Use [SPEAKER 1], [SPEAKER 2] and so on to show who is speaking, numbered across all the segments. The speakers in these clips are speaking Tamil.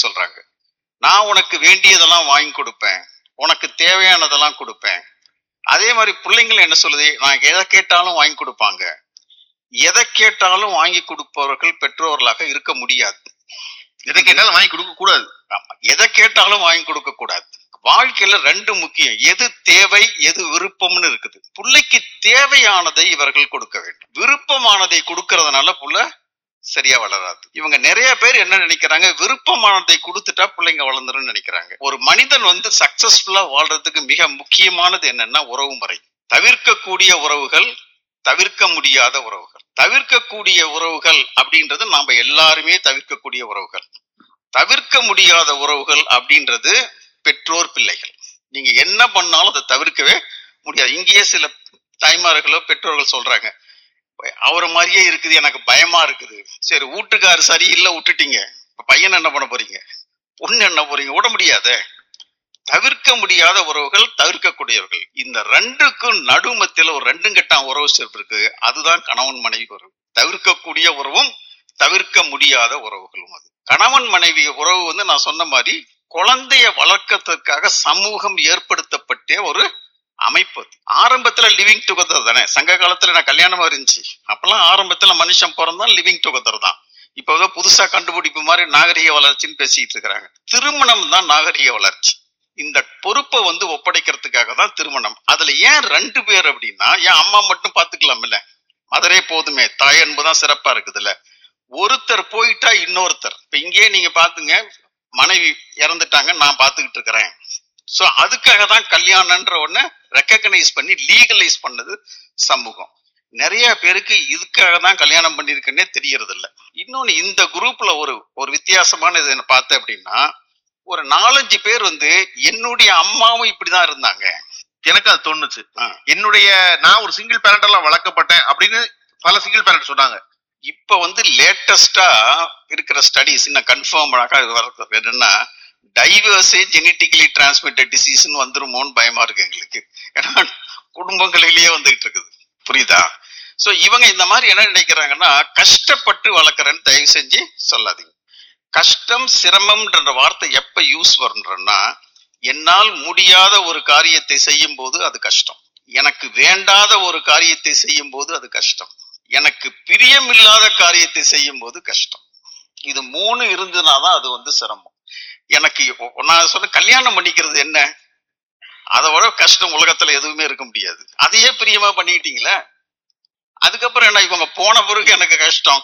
[SPEAKER 1] சொல்றாங்க நான் உனக்கு வேண்டியதெல்லாம் வாங்கி கொடுப்பேன் உனக்கு தேவையானதெல்லாம் கொடுப்பேன் அதே மாதிரி பிள்ளைங்களும் என்ன சொல்லுது நான் எதை கேட்டாலும் வாங்கி கொடுப்பாங்க எதை கேட்டாலும் வாங்கி கொடுப்பவர்கள் பெற்றோர்களாக இருக்க முடியாது
[SPEAKER 2] எதை கேட்டாலும் வாங்கி கொடுக்க கூடாது
[SPEAKER 1] ஆமா. எதை கேட்டாலும் வாங்கி கொடுக்க கூடாது வாழ்க்கையில ரெண்டு முக்கியம் எது தேவை எது விருப்பம்னு இருக்குது புள்ளைக்கு தேவையானதை இவர்கள் கொடுக்க வேண்டும் விருப்பமானதை கொடுக்கறதுனால புள்ள சரியா வளராது இவங்க நிறைய பேர் என்ன நினைக்கிறாங்க விருப்பமானதை கொடுத்துட்டா பிள்ளைங்க வளர்ந்துரும் நினைக்கிறாங்க ஒரு மனிதன் வந்து சக்சஸ்ஃபுல்லா வாழ்றதுக்கு மிக முக்கியமானது என்னன்னா உறவு முறை தவிர்க்கக்கூடிய உறவுகள் தவிர்க்க முடியாத உறவுகள் தவிர்க்கக்கூடிய உறவுகள் அப்படின்றது நாம எல்லாருமே தவிர்க்கக்கூடிய உறவுகள் தவிர்க்க முடியாத உறவுகள் அப்படின்றது பெற்றோர் பிள்ளைகள் நீங்க என்ன பண்ணாலும் அதை தவிர்க்கவே முடியாது இங்கேயே சில தாய்மார்களோ பெற்றோர்கள் சொல்றாங்க அவரை மாதிரியே இருக்குது எனக்கு பயமா இருக்குது சரி வீட்டுக்காரு சரியில்லை விட்டுட்டீங்க இப்ப பையன் என்ன பண்ண போறீங்க பொண்ணு என்ன போறீங்க விட முடியாதே தவிர்க்க முடியாத உறவுகள் தவிர்க்கக்கூடியவர்கள் இந்த ரெண்டுக்கும் நடுமத்தில ஒரு ரெண்டும் கெட்டான் உறவு சேர்ப்பு இருக்கு அதுதான் கணவன் மனைவி உறவு தவிர்க்கக்கூடிய உறவும் தவிர்க்க முடியாத உறவுகளும் அது கணவன் மனைவி உறவு வந்து நான் சொன்ன மாதிரி குழந்தைய வளர்க்கறதுக்காக சமூகம் ஏற்படுத்தப்பட்ட ஒரு அமைப்பு அது. ஆரம்பத்துல லிவிங் டுகெதர் தானே சங்க காலத்துல நான் கல்யாணமா இருந்துச்சு அப்பெல்லாம் ஆரம்பத்துல மனுஷன் பிறந்தான் லிவிங் டுகெதர் தான் இப்ப ஏதோ புதுசா கண்டுபிடிப்பு மாதிரி நாகரிக வளர்ச்சின்னு பேசிட்டு இருக்கிறாங்க திருமணம் தான் நாகரிக வளர்ச்சி இந்த பொறுப்பை வந்து ஒப்படைக்கிறதுக்காக தான் திருமணம் அதுல ஏன் ரெண்டு பேர் அப்படின்னா ஏன் அம்மா மட்டும் பாத்துக்கலாம் இல்ல மதரே போதுமே தாய் அன்புதான் சிறப்பா இருக்குதுல்ல ஒருத்தர் போயிட்டா இன்னொருத்தர் இப்ப இங்கேயே நீங்க பாத்துங்க மனைவி இறந்துட்டாங்க நான் பாத்துக்கிட்டு இருக்கிறேன் சோ அதுக்காக தான் கல்யாணம்ன்ற ஒண்ண ரெக்கக்னைஸ் பண்ணி லீகலைஸ் பண்ணது சமூகம் நிறைய பேருக்கு இதுக்காக தான் கல்யாணம் பண்ணிருக்குன்னே தெரியறது இல்ல இன்னொன்னு இந்த குரூப்ல ஒரு ஒரு வித்தியாசமான இது என்ன பார்த்தேன் அப்படின்னா ஒரு நாலஞ்சு பேர் வந்து என்னுடைய அம்மாவும் இப்படிதான் இருந்தாங்க
[SPEAKER 2] எனக்கு அது தோணுச்சு
[SPEAKER 1] ஆ.
[SPEAKER 2] என்னுடைய நான் ஒரு சிங்கிள் பேரண்ட் எல்லாம் வளர்க்கப்பட்டேன் அப்படின்னு பல சிங்கிள் பேரண்ட் சொன்னாங்க
[SPEAKER 1] இப்ப வந்து லேட்டஸ்டா இருக்கிற ஸ்டடிஸ் இன்னும் கன்ஃபார்ம் வர்றது என்னன்னா டைவர்ஸே ஜெனட்டிக்கலி டிரான்ஸ்மிட்டட் டிசீஸ்னு வந்துருமோன்னு பயமா இருக்கு எங்களுக்கு ஏன்னா குடும்பங்களிலேயே வந்துகிட்டு இருக்குது புரியுதா சோ இவங்க இந்த மாதிரி என்ன நினைக்கிறாங்கன்னா கஷ்டப்பட்டு வளர்க்குறேன்னு தயவு செஞ்சு சொல்லாதீங்க கஷ்டம் சிரமம்ன்ற வார்த்தை எப்ப யூஸ் வரும்ன்றன்னா என்னால் முடியாத ஒரு காரியத்தை செய்யும் போது அது கஷ்டம் எனக்கு வேண்டாத ஒரு காரியத்தை செய்யும் போது அது கஷ்டம் எனக்கு பிரியமில்லாத காரியத்தை செய்யும் போது கஷ்டம் இது மூணு இருந்ததுனாதான் அது வந்து சிரமம் எனக்கு இப்போ- நான் சொன்ன கல்யாணம் பண்ணிக்கிறது என்ன அதை விட கஷ்டம் உலகத்துல எதுவுமே இருக்க முடியாது அதையே பிரியமா பண்ணிக்கிட்டீங்களே அதுக்கப்புறம் என்ன இவங்க போன பிறகு எனக்கு கஷ்டம்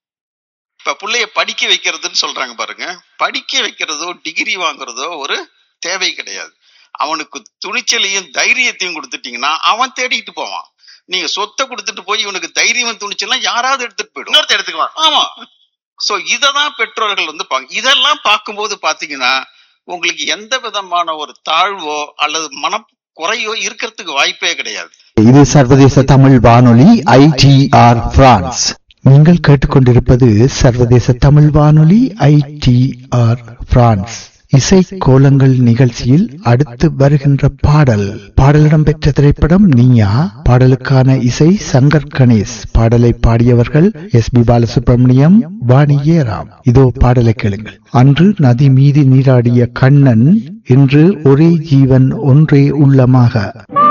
[SPEAKER 1] இப்ப பிள்ளைய படிக்க வைக்கிறதுன்னு சொல்றாங்க பாருங்க படிக்க வைக்கிறதோ டிகிரி வாங்குறதோ ஒரு தேவை கிடையாது அவனுக்கு துணிச்சலையும் தைரியத்தையும் கொடுத்துட்டீங்கன்னா அவன் தேடிட்டு போவான் நீங்க சொத்தை கொடுத்துட்டு போய் இவனுக்கு தைரியம் துணிச்சலாம் யாராவது எடுத்துட்டு போயிடும்
[SPEAKER 2] இன்னொருத்த எடுத்துக்கலாம்
[SPEAKER 1] ஆமா சோ இததான் பெற்றோர்கள் வந்து பாங்க இதெல்லாம் பார்க்கும்போது பாத்தீங்கன்னா உங்களுக்கு எந்த விதமான ஒரு தாழ்வோ அல்லது மன குறையோ இருக்கிறதுக்கு வாய்ப்பே கிடையாது
[SPEAKER 3] இது சர்வதேச தமிழ் வானொலி ஐடிஆர் பிரான்ஸ் நீங்கள் கேட்டுக்கொண்டிருப்பது சர்வதேச தமிழ் வானொலி ஐடிஆர் பிரான்ஸ் இசை கோலங்கள் நிகழ்ச்சியில் அடுத்து வருகின்ற பாடல் பாடலிடம் பெற்ற திரைப்படம் நீயா பாடலுக்கான இசை சங்கர் கணேஷ் பாடலை பாடியவர்கள் எஸ் பி பாலசுப்ரமணியம் வாணி ஏராம் இதோ பாடலை கேளுங்கள் அன்று நதி மீது நீராடிய கண்ணன் இன்று ஒரே ஜீவன் ஒன்றே உள்ளமாக